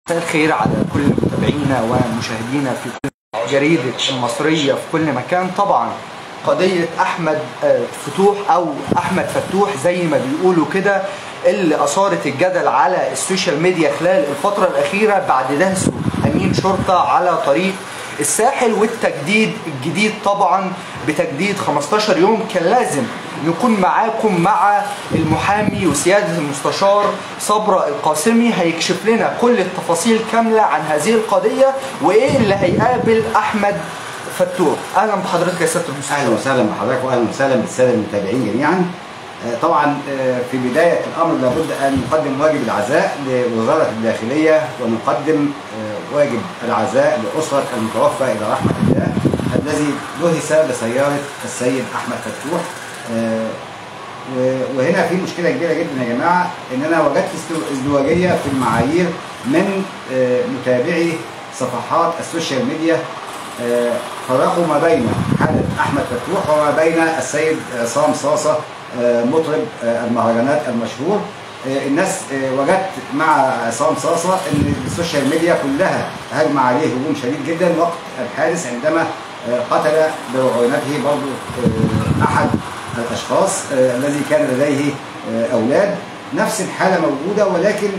مساء الخير على كل متابعينا ومشاهدينا في كل جريدة المصرية في كل مكان طبعا قضية أحمد آه، فتوح أو أحمد فتوح زي ما بيقولوا كده اللي أثارت الجدل على السوشيال ميديا خلال الفترة الأخيرة بعد دهسه أمين شرطة على طريق الساحل والتجديد الجديد طبعا بتجديد 15 يوم كان لازم نكون معاكم مع المحامي وسيادة المستشار صبرا القاسمي هيكشف لنا كل التفاصيل كاملة عن هذه القضية وإيه اللي هيقابل أحمد فتوح أهلا بحضرتك يا سيادة المستشار اهلا وسهلا بحضرتك واهلا وسهلا بالساده المتابعين جميعا آه، طبعا آه، في بدايه الامر لابد ان نقدم واجب العزاء لوزاره الداخليه ونقدم آه، واجب العزاء لاسره المتوفى الى رحمه الله الذي لهس بسياره السيد احمد فتوح آه، و- وهنا في مشكله كبيره جدا يا جماعه ان انا وجدت استو- ازدواجيه في المعايير من آه، متابعي صفحات السوشيال ميديا آه، فرقوا ما بين حالة أحمد فتوح وما بين السيد عصام صاصة آه، مطرب آه، المهرجانات المشهور آه، الناس آه، وجدت مع عصام صاصة ان السوشيال ميديا كلها هجم عليه هجوم شديد جدا وقت الحادث عندما آه، قتل برعونته برضو آه، احد الاشخاص آه، الذي كان لديه آه، اولاد نفس الحالة موجودة ولكن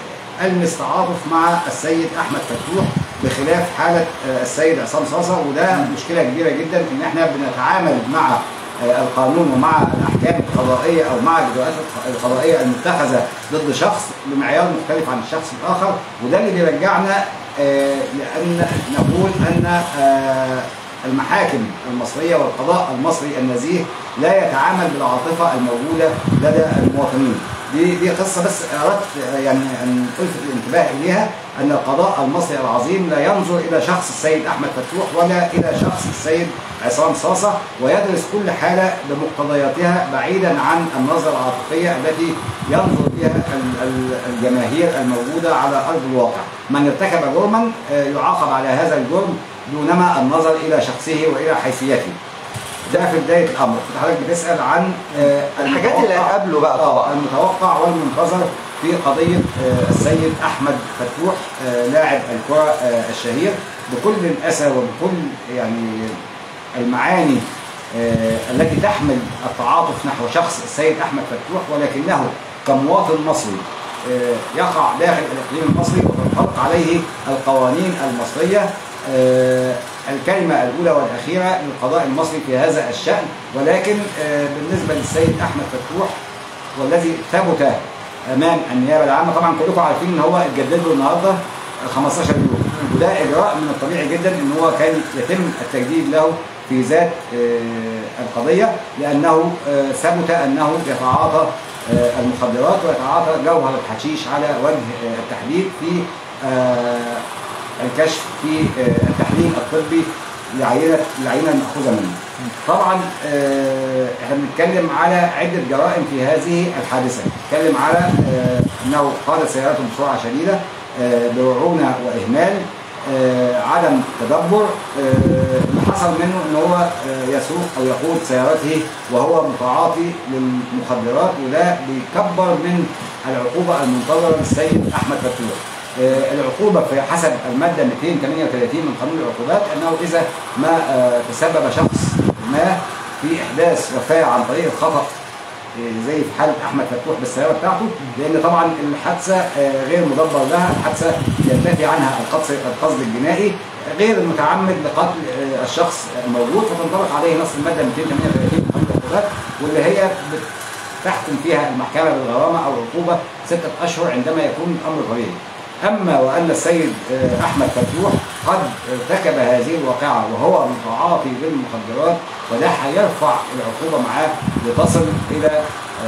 المس تعاطف مع السيد احمد فتوح بخلاف حاله آه، السيد عصام صاصه وده مشكله كبيره جدا ان احنا بنتعامل مع آه، القانون ومع الاحكام القضائيه او مع الاجراءات القضائيه المتخذه ضد شخص بمعيار مختلف عن الشخص الاخر وده اللي بيرجعنا آه، لان نقول ان آه، المحاكم المصريه والقضاء المصري النزيه لا يتعامل بالعاطفه الموجوده لدى المواطنين دي دي قصه بس اردت يعني ان الفت الانتباه اليها ان القضاء المصري العظيم لا ينظر الى شخص السيد احمد فتوح ولا الى شخص السيد عصام صاصه ويدرس كل حاله بمقتضياتها بعيدا عن النظره العاطفيه التي ينظر بها ال- ال- الجماهير الموجوده على ارض الواقع من ارتكب جرما آه، يعاقب على هذا الجرم دونما النظر الى شخصه والى حيثيته ده في بدايه الامر كنت حضرتك بتسال عن آه، الحاجات اللي المتوقع- هتقابله بقى آه، طبعا. المتوقع والمنتظر في قضيه آه، السيد احمد فتوح آه، لاعب الكره آه، الشهير بكل الاسى وبكل يعني المعاني آه، التي تحمل التعاطف نحو شخص السيد احمد فتوح ولكنه كمواطن مصري آه، يقع داخل الاقليم المصري وتنطبق عليه القوانين المصريه آه، الكلمه الاولى والاخيره للقضاء المصري في هذا الشان ولكن آه، بالنسبه للسيد احمد فتوح والذي ثبت امام النيابه العامه طبعا كلكم عارفين ان هو اتجدد له النهارده 15 يوم وده اجراء من الطبيعي جدا ان هو كان يتم التجديد له في ذات آه، القضيه لانه آه، ثبت انه يتعاطى آه، المخدرات ويتعاطى جوهر الحشيش على وجه آه، التحديد في آه، الكشف في آه، التحليل الطبي لعينه العينه الماخوذه منه. طبعا آه، احنا بنتكلم على عده جرائم في هذه الحادثه، بنتكلم على آه، انه قاد سيارته بسرعه شديده آه، برعونه واهمال آه، عدم تدبر آه، اللي حصل منه ان هو آه، يسوق او يقود سيارته وهو متعاطي للمخدرات وده بيكبر من العقوبه المنتظره للسيد احمد فتوح. آه، العقوبة في حسب المادة 238 من قانون العقوبات أنه إذا ما آه، تسبب شخص ما في إحداث وفاة عن طريق الخطأ آه، زي في حالة أحمد فتوح بالسيارة بتاعته لأن طبعا الحادثة آه، غير مدبر لها الحادثة ينتفي عنها القصد القصد الجنائي غير المتعمد لقتل آه، الشخص الموجود فتنطبق عليه نص المادة 238 من قانون العقوبات واللي هي بت- تحكم فيها المحكمة بالغرامة أو العقوبة ستة أشهر عندما يكون الأمر طبيعي. أما وأن السيد آه، أحمد فتوح قد ارتكب هذه الواقعة وهو متعاطي للمخدرات وده هيرفع العقوبة معاه لتصل إلى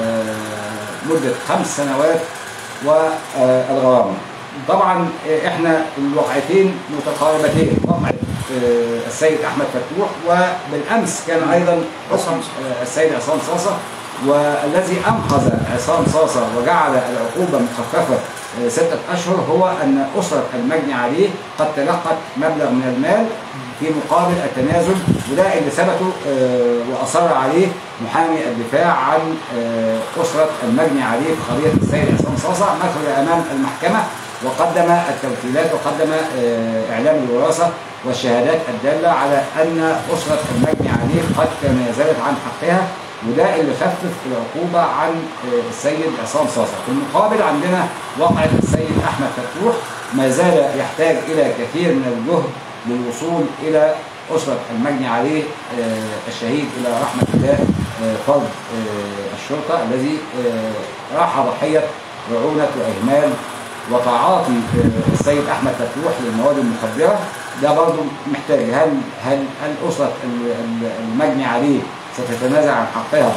آه، مدة خمس سنوات والغرامة. طبعا آه، احنا الواقعتين متقاربتين وقعة آه، السيد احمد فتوح وبالامس كان ايضا حكم آه، السيد عصام صاصه والذي انقذ عصام صاصه وجعل العقوبه مخففه آه، ستة أشهر هو أن أسرة المجني عليه قد تلقت مبلغ من المال في مقابل التنازل وده اللي ثبته آه، وأصر عليه محامي الدفاع عن آه، أسرة المجني عليه في قضية السيد عصام صاصة مثل أمام المحكمة وقدم التوكيلات وقدم آه، إعلام الوراثة والشهادات الدالة على أن أسرة المجني عليه قد تنازلت عن حقها وده اللي خفف العقوبة عن آه، السيد عصام صاصة في المقابل عندنا واقعة السيد أحمد فتوح ما زال يحتاج إلى كثير من الجهد للوصول إلى أسرة المجني عليه آه، الشهيد إلى رحمة الله آه، فرد آه، الشرطة الذي آه، راح ضحية رعونة وإهمال وتعاطي آه، السيد أحمد فتوح للمواد المخدرة ده برضه محتاج هل هل هل أسرة ال- ال- المجني عليه ستتنازع عن حقها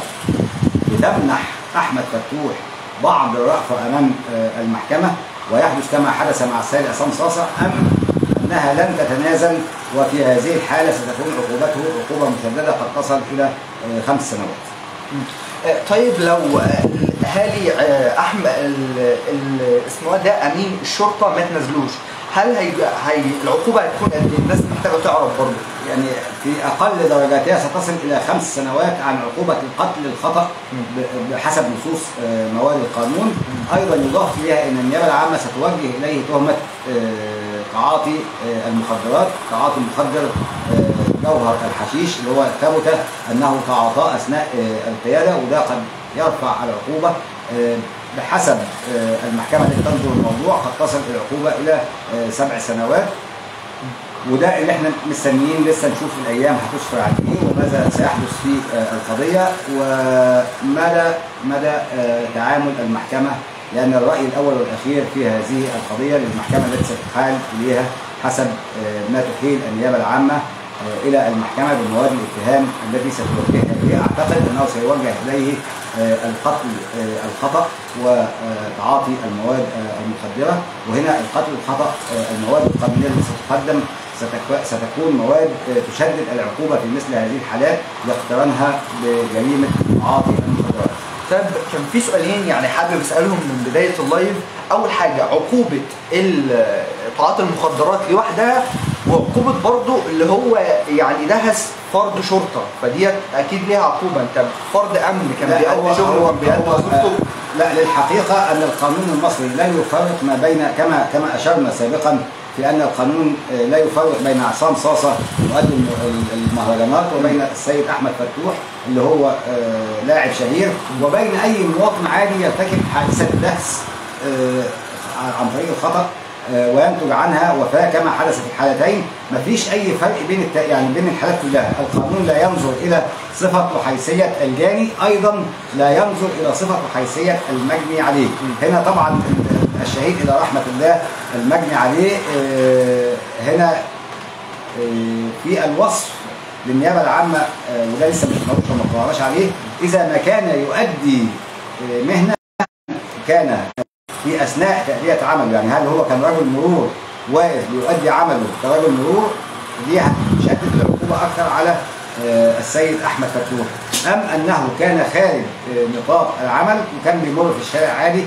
لتمنح أحمد فتوح بعض الرأفة أمام آه، المحكمة ويحدث كما حدث مع السيد عصام صاصة أم أنها لن تتنازل وفي هذه الحالة ستكون عقوبته عقوبة مشددة قد تصل إلى آه، خمس سنوات. آه، طيب لو آه، الاهالي آه، احمد ال- ال- اسمه إيه ده امين الشرطه ما تنزلوش هل هي, هي العقوبه هتكون قد ايه؟ الناس محتاجه تعرف برضه يعني في أقل درجاتها ستصل إلى خمس سنوات عن عقوبة القتل الخطأ ب- بحسب نصوص آه، مواد القانون أيضا يضاف إليها أن النيابة العامة ستوجه إليه تهمة آه، تعاطي آه، المخدرات تعاطي مخدر آه، جوهر الحشيش اللي هو ثبت أنه تعاطاه أثناء آه، القيادة وده قد يرفع العقوبة آه، بحسب آه، المحكمة التي تنظر الموضوع قد تصل العقوبة إلى آه، سبع سنوات وده اللي احنا مستنيين لسه نشوف الايام هتسفر عن ايه وماذا سيحدث في آه، القضيه ومدى مدى آه، تعامل المحكمه لان الراي الاول والاخير في هذه القضيه للمحكمه التي ستحال اليها حسب آه، ما تحيل النيابه العامه آه، الى المحكمه بمواد الاتهام التي ستوجهها اليه اعتقد انه سيوجه اليه آه، القتل آه، الخطا وتعاطي المواد آه، المخدره وهنا القتل الخطا آه، المواد القانونيه التي ستقدم ستك- ستكون مواد آه، تشدد العقوبه في مثل هذه الحالات لاقترانها بجريمه تعاطي المخدرات. طيب كان في سؤالين يعني حابب اسالهم من بدايه اللايف اول حاجه عقوبه ال- تعاطي المخدرات لوحدها وعقوبه برضه اللي هو يعني دهس فرد شرطه فديت اكيد ليها عقوبه انت فرد امن كان لا، بيأدي هو- شغله هو- وكان بيأدي هو- وظيفته لا للحقيقة أن القانون المصري لا يفرق ما بين كما كما أشرنا سابقا في أن القانون آه، لا يفرق بين عصام صاصة مؤدي الم- ال- المهرجانات وبين السيد أحمد فتوح اللي هو آه، لاعب شهير وبين أي مواطن عادي يرتكب حادثة دهس آه، عن طريق الخطأ آه، وينتج عنها وفاة كما حدث في الحالتين مفيش أي فرق بين الت... يعني بين الحالات كلها القانون لا ينظر إلى صفة وحيثية الجاني أيضا لا ينظر إلى صفة وحيثية المجني عليه هنا طبعا ال- الشهيد إلى رحمة الله المجني عليه آه، هنا آه، في الوصف للنيابة العامة آه، وده لسه مش ملوش وما قررناش عليه إذا ما كان يؤدي آه، مهنة كان في اثناء تاديه عمله يعني هل هو كان رجل مرور واقف بيؤدي عمله كرجل مرور دي هتشدد العقوبه اكثر على آه، السيد احمد فتوح ام انه كان خارج آه، نطاق العمل وكان بيمر في الشارع عادي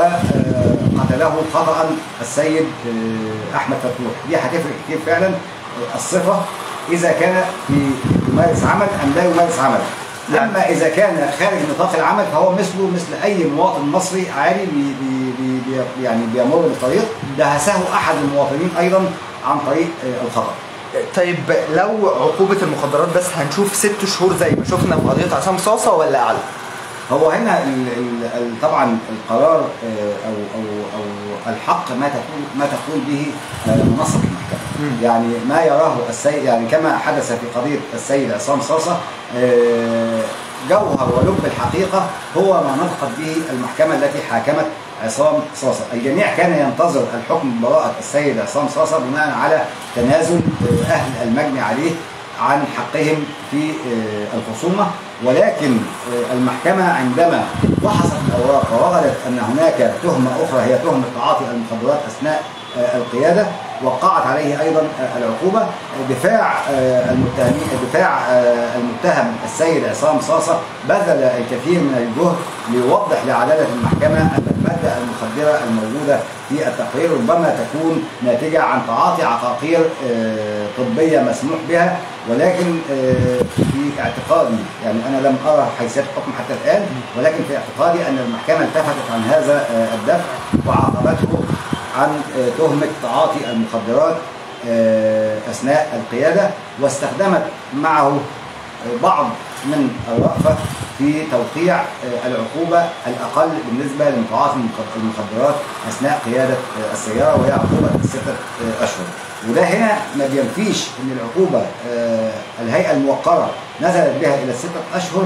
وقتله خطا السيد آه، احمد فتوح دي هتفرق كتير فعلا آه، الصفه اذا كان في يمارس عمل ام لا يمارس عمل اما اذا كان خارج نطاق العمل فهو مثله مثل اي مواطن مصري عادي بي بي بي بي يعني بيمر بالطريق دهسه احد المواطنين ايضا عن طريق آه، الخطا طيب لو عقوبه المخدرات بس هنشوف ست شهور زي ما شفنا في قضيه عصام صاصه ولا اعلى هو هنا ال ال ال طبعا القرار آه، او او او الحق ما تقول ما تقول به آه، منصه المحكمه مم. يعني ما يراه السيد يعني كما حدث في قضيه السيد عصام صاصه آه، جوهر ولب الحقيقه هو ما نطقت به المحكمه التي حاكمت عصام صاصه، الجميع كان ينتظر الحكم ببراءه السيد عصام صاصه بناء على تنازل آه، اهل المجني عليه عن حقهم في آه، الخصومه ولكن آه، المحكمه عندما فحصت الاوراق ووجدت ان هناك تهمه اخرى هي تهمه تعاطي المخدرات اثناء آه، القياده وقعت عليه ايضا آه، العقوبه دفاع آه، المتهمين دفاع آه، المتهم السيد عصام صاصه بذل الكثير من الجهد ليوضح لعداله المحكمه ان الماده المخدره الموجوده في التقرير ربما تكون ناتجه عن تعاطي عقاقير آه، طبيه مسموح بها ولكن آه، في اعتقادي يعني انا لم ارى حيثيات الحكم حتى الان ولكن في اعتقادي ان المحكمه التفتت عن هذا آه، الدفع وعاقبته عن آه، تهمه تعاطي المخدرات آه، اثناء القياده واستخدمت معه بعض من الرأفة في توقيع آه، العقوبة الأقل بالنسبة لمتعاطي المخ- المخدرات أثناء قيادة آه، السيارة وهي عقوبة ستة آه، أشهر وده هنا ما بينفيش أن العقوبة آه، الهيئة الموقرة نزلت بها إلى ستة أشهر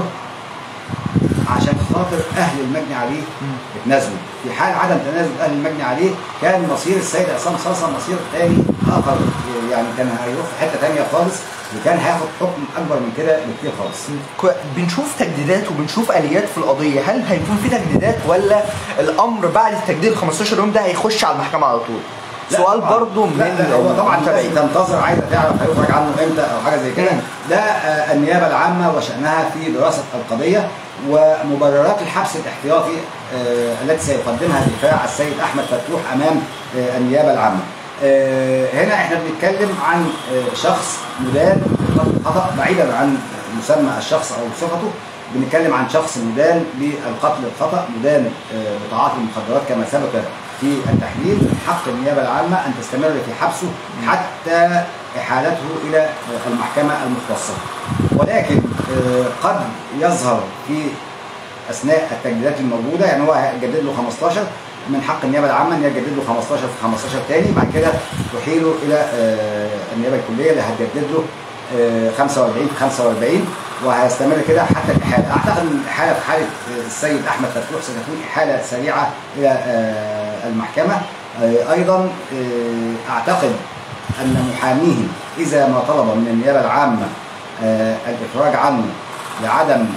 عشان خاطر أهل المجني عليه اتنازلوا في حال عدم تنازل أهل المجني عليه كان مصير السيد عصام صاصة مصير تاني آخر يعني كان هيروح في حتة تانية خالص وكان هياخد حكم أكبر من كده بكتير خالص كو- بنشوف تجديدات وبنشوف اليات في القضيه هل هيكون في تجديدات ولا الامر بعد التجديد ال 15 يوم ده هيخش على المحكمه على طول لا سؤال طبعاً. برضو من لا لا هو طبعا المتابعين. لازم تنتظر عايزه تعرف هيخرج عنه امتى او حاجه زي كده مم. ده آه، النيابه العامه وشانها في دراسه القضيه ومبررات الحبس الاحتياطي آه، التي سيقدمها دفاع السيد احمد فتوح امام آه، النيابه العامه. آه، هنا احنا بنتكلم عن آه، شخص مدان بقتل خطا بعيدا عن مسمى الشخص او صفته بنتكلم عن شخص مدان بالقتل الخطا مدان آه، بتعاطي المخدرات كما سبق في التحليل من حق النيابه العامه ان تستمر في حبسه حتى احالته الى آه، المحكمه المختصه ولكن آه، قد يظهر في اثناء التجديدات الموجوده يعني هو هيجدد له 15 من حق النيابه العامه ان هي تجدد له 15 في 15 تاني بعد كده تحيله الى آه، النيابه الكليه اللي هتجدد له آه، 45 في 45 وهيستمر كده حتى الاحاله اعتقد ان الاحاله في حاله آه، السيد احمد فتوح ستكون احاله سريعه الى آه، المحكمه آه، ايضا آه، اعتقد ان محاميه اذا ما طلب من النيابه العامه آه، الافراج عنه لعدم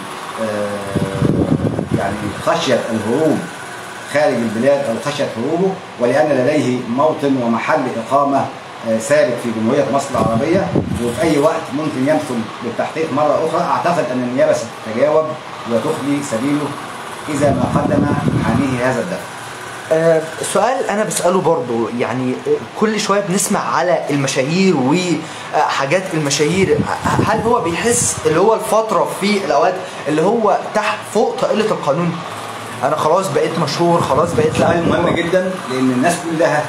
آه، يعني خشيه الهروب خارج البلاد او خشيه هروبه ولان لديه موطن ومحل اقامه آه، ثابت في جمهوريه مصر العربيه وفي اي وقت ممكن يدخل للتحقيق مره اخرى اعتقد ان النيابه ستتجاوب وتخلي سبيله اذا ما قدم محاميه هذا الدفع. آه، سؤال انا بساله برضو يعني آه، كل شويه بنسمع على المشاهير وحاجات المشاهير ه- هل هو بيحس اللي هو الفتره في الاوقات اللي هو تحت فوق طائله القانون انا خلاص بقيت مشهور خلاص بقيت سؤال مهم جدا لان الناس كلها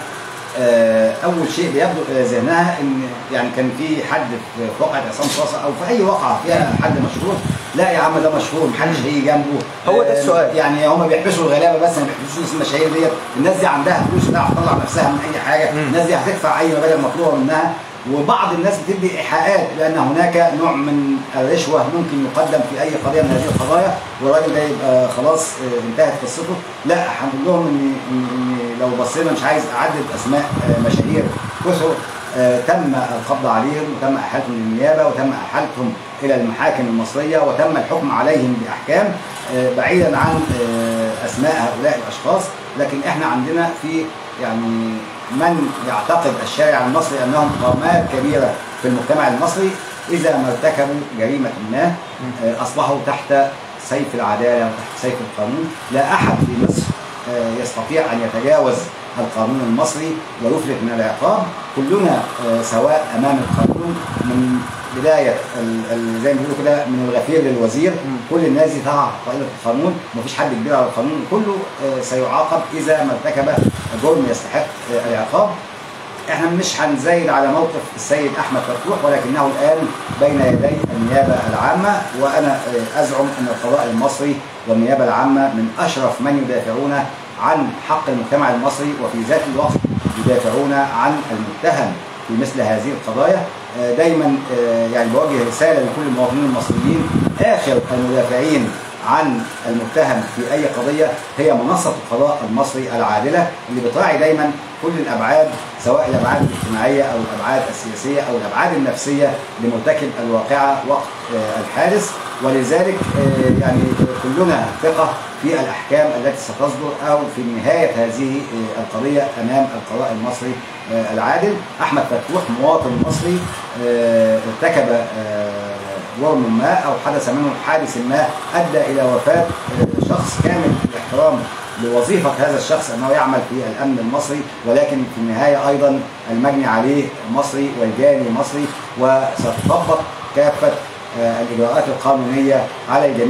آه، اول شيء بيبدو الى ذهنها ان يعني كان في حد في واقعه عصام صاصه او في اي واقعه فيها حد مشهور لا يا عم ده مشهور محدش هيجي جنبه هو ده آه، السؤال. يعني هم بيحبسوا الغلابه بس ما بيحبسوش المشاهير ديت الناس دي عندها فلوس وتعرف تطلع نفسها من اي حاجه مم. الناس دي هتدفع اي مبالغ مطلوبه منها وبعض الناس بتدي ايحاءات بان هناك نوع من الرشوه ممكن يقدم في اي قضيه من هذه القضايا والراجل ده يبقى خلاص آه، انتهت قصته لا هنقول لهم ان ان إن لو بصينا مش عايز اعدد اسماء آه، مشاهير كثر آه، تم القبض عليهم وتم احالتهم للنيابه وتم احالتهم الى المحاكم المصريه وتم الحكم عليهم باحكام آه، بعيدا عن آه، اسماء هؤلاء الاشخاص لكن احنا عندنا في يعني من يعتقد الشارع المصري انهم قامات كبيره في المجتمع المصري اذا ما ارتكبوا جريمه ما آه، اصبحوا تحت سيف العداله وتحت سيف القانون لا احد في مصر آه، يستطيع ان يتجاوز القانون المصري ويفلت من العقاب كلنا آه، سواء امام القانون من بدايه ال- ال- زي ما بيقولوا كده من الغفير للوزير كل الناس دي تقع طائله القانون مفيش حد كبير على القانون كله آه، سيعاقب اذا ما ارتكب جرم يستحق آه، العقاب احنا مش هنزايد على موقف السيد احمد فتوح ولكنه الان بين يدي النيابه العامه وانا آه، ازعم ان القضاء المصري والنيابه العامه من اشرف من يدافعون عن حق المجتمع المصري وفي ذات الوقت يدافعون عن المتهم في مثل هذه القضايا آه، دايما آه، يعني بوجه رساله لكل المواطنين المصريين اخر المدافعين عن المتهم في اي قضيه هي منصه القضاء المصري العادله اللي بتراعي دايما كل الابعاد سواء الابعاد الاجتماعيه او الابعاد السياسيه او الابعاد النفسيه لمرتكب الواقعه وقت آه، الحادث ولذلك آه، يعني كلنا ثقه في الاحكام التي ستصدر او في نهايه هذه آه، القضيه امام القضاء المصري آه، العادل احمد فتوح مواطن مصري آه، ارتكب آه، جرم ما او حدث منه حادث ما ادى الى وفاه آه، شخص كامل الاحترام لوظيفه هذا الشخص انه يعمل في الامن المصري ولكن في النهايه ايضا المجني عليه مصري والجاني مصري وستطبق كافه آه، الاجراءات القانونيه على الجميع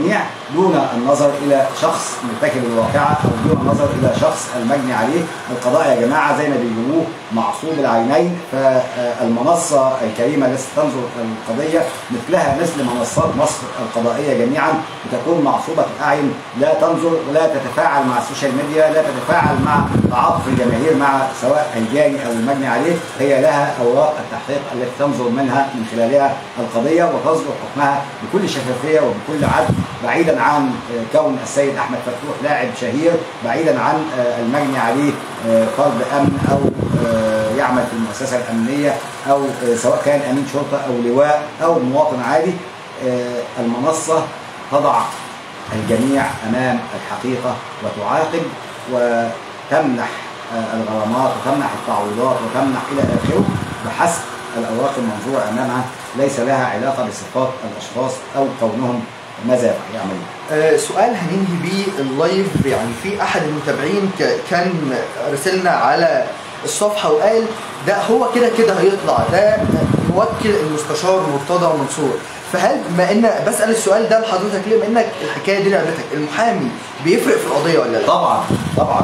دون النظر الى شخص مرتكب الواقعه او دون النظر الى شخص المجني عليه القضاء يا جماعه زي ما بيجيبوه معصوب العينين فالمنصه الكريمه التي تنظر القضيه مثلها مثل منصات مصر القضائيه جميعا بتكون معصوبه الاعين لا تنظر ولا تتفاعل مع السوشيال ميديا لا تتفاعل مع تعاطف الجماهير مع سواء الجاني او المجني عليه هي لها اوراق التحقيق التي تنظر منها من خلالها القضيه وتصدر حكمها بكل شفافيه وبكل عدل بعيدا عن كون السيد احمد فتوح لاعب شهير بعيدا عن المجني عليه فرد امن او يعمل في المؤسسه الامنيه او سواء كان امين شرطه او لواء او مواطن عادي المنصه تضع الجميع امام الحقيقه وتعاقب وتمنح الغرامات وتمنح التعويضات وتمنح الى اخره بحسب الاوراق المنظوره امامها ليس لها علاقه بصفات الاشخاص او كونهم ماذا يعملون آه سؤال هننهي بيه اللايف يعني في احد المتابعين كان رسلنا على الصفحه وقال ده هو كده كده هيطلع ده يوكل المستشار مرتضى منصور فهل بما ان بسال السؤال ده لحضرتك ليه بما انك الحكايه دي لعبتك المحامي بيفرق في القضيه ولا لا؟ طبعا طبعا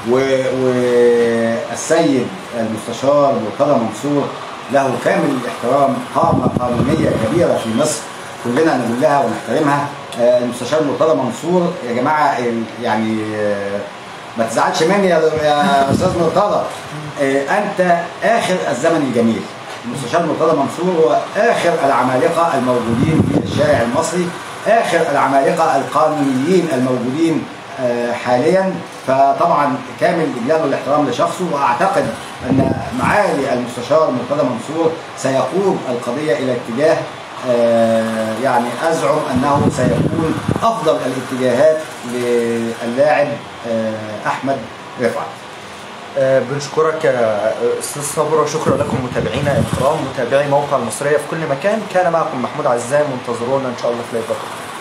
والسيد المستشار مرتضى منصور له كامل الاحترام قامه قانونيه كبيره في مصر كلنا نقول لها ونحترمها المستشار مرتضى منصور يا جماعه يعني ما تزعلش مني يا استاذ مرتضى انت اخر الزمن الجميل المستشار مرتضى منصور هو اخر العمالقه الموجودين في الشارع المصري اخر العمالقه القانونيين الموجودين حاليا فطبعا كامل الاجلال والاحترام لشخصه واعتقد ان معالي المستشار مرتضى منصور سيقود القضيه الى اتجاه يعني ازعم انه سيكون افضل الاتجاهات للاعب احمد رفعت أه بنشكرك يا استاذ صبرا وشكرا لكم متابعينا الكرام متابعي موقع المصريه في كل مكان كان معكم محمود عزام وانتظرونا ان شاء الله في لايف